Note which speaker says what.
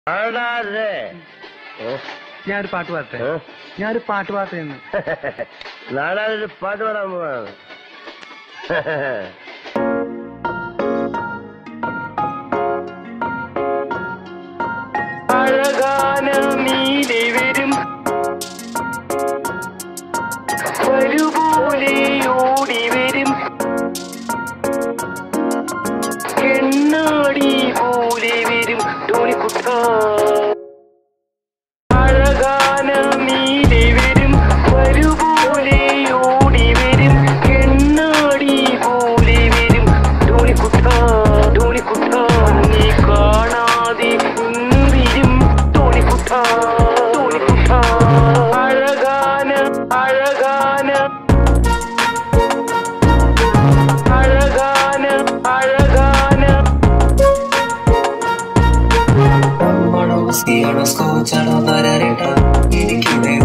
Speaker 1: പാടാതെ
Speaker 2: ഞാനൊരു പാട്ട് പാടട്ടെ
Speaker 1: ഏ?
Speaker 2: ഞാനൊരു പാട്ട് പാടട്ടെ എന്ന്
Speaker 1: നാടാനൊരു പാട്ട് പാടാൻ പോവാണ്
Speaker 2: അഴകാന നീലി വരും വരുപോലെ ഓടി വരും കെണ്ണാടി പോലെ വരും ടോണിക്കുട്ട അഴകാന നീലി വരും വരുപോലെ ഓടി വരും കെണ്ണാടി പോലെ വരും ടോണിക്കുട്ട ടോണിക്കുട്ട നീ കാണാതെ വരും ടോണിക്കുട്ട ടോണിക്കുട്ട അഴകാന അഴകാന അഴകാന അഴകാന
Speaker 3: മണോ സ്കീയാണോ സ്കോച്ചാണോ തരാരേട്ട എനിക്കിവിടെ